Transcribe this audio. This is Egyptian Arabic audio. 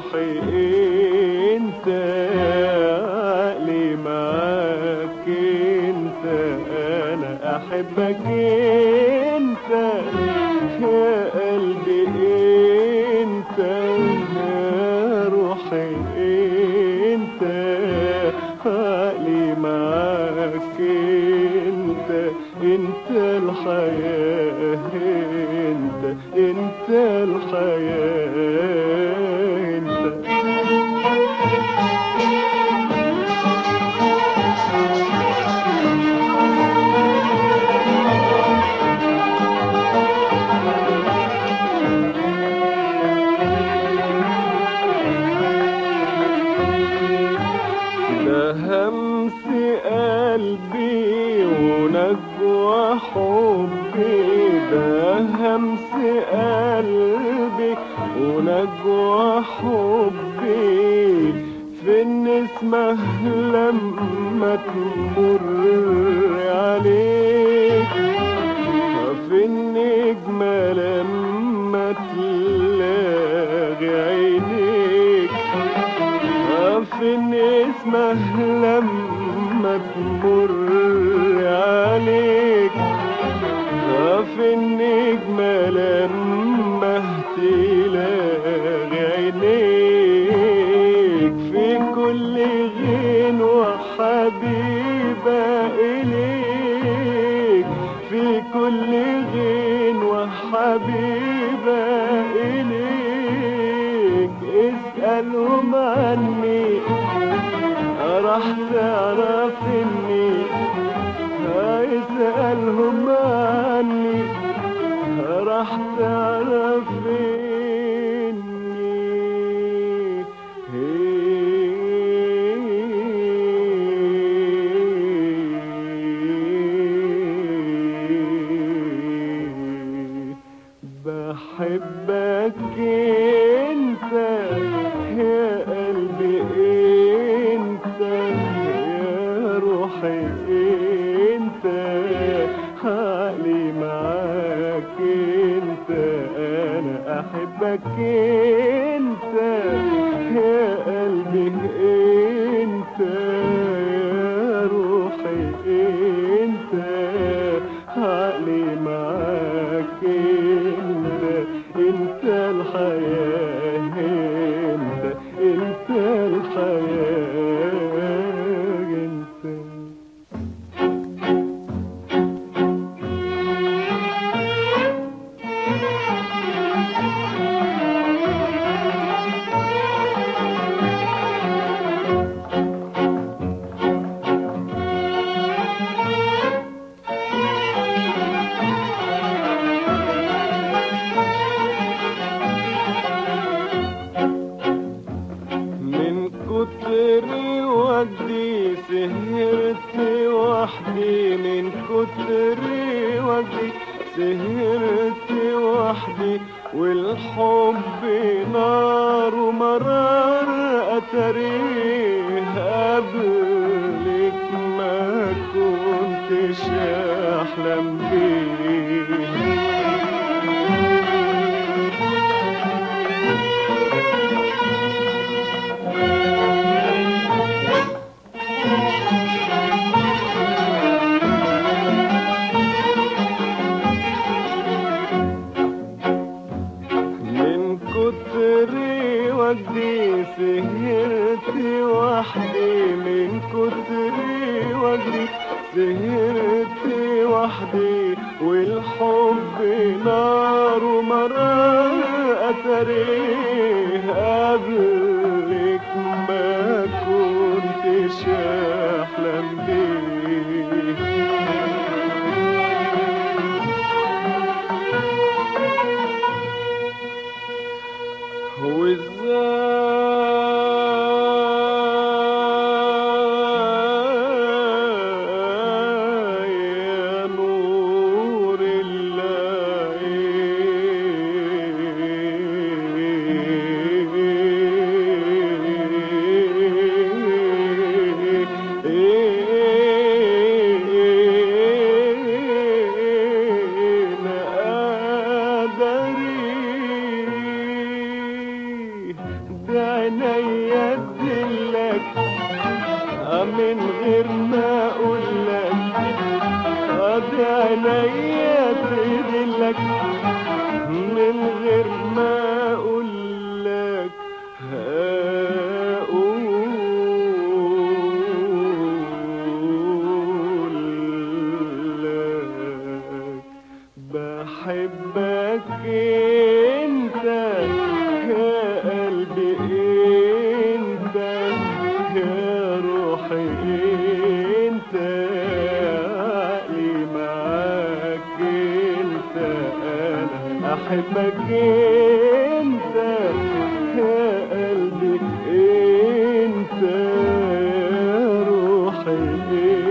روحي انت عقلي معاك انت انا احبك انت يا قلبي انت يا روحي انت عقلي معاك انت انت الحياة انت انت الحياة انت ده همس قلبي ونجوى حبي ده همس قلبي ونجوى حبي في النسمة لما تمر عليك في النجمة لما تلاقي عينيك في النسمة لما تمر عليك في النجمة لما تلاقي عينيك في كل غنوة حبيبة إليك في كل غنوة حبيبة إليك اسألهم عني راح تعرف إني اسألهم عني راح تعرف إني بحبك انت يا قلبي انت يا روحي انت عقلي معاك انت انا احبك انت يا قلبي انت يا روحي انت عقلي معاك انت انت الحياة انت انت الحياة انت من كتر وجدي سهرت وحدي من كتر وجدي سهرت وحدي والحب نار ومرار أتريه قبلك ما كنتش أحلم بيه من كتر وجدي سهرت وحدي من كتر وجدي سهرت وحدي والحب نار ومرار أتريه قبلك ما كنتش أحلم بيه وازاي يا نور الله بعينيا ادلك من غير ما اقول لك ادي عينيا تدلك من غير ما اقول لك هقول لك بحبك انت يا قلبي انت يا روحي انت يا عقلي معاك انت انا احبك انت يا قلبي انت يا روحي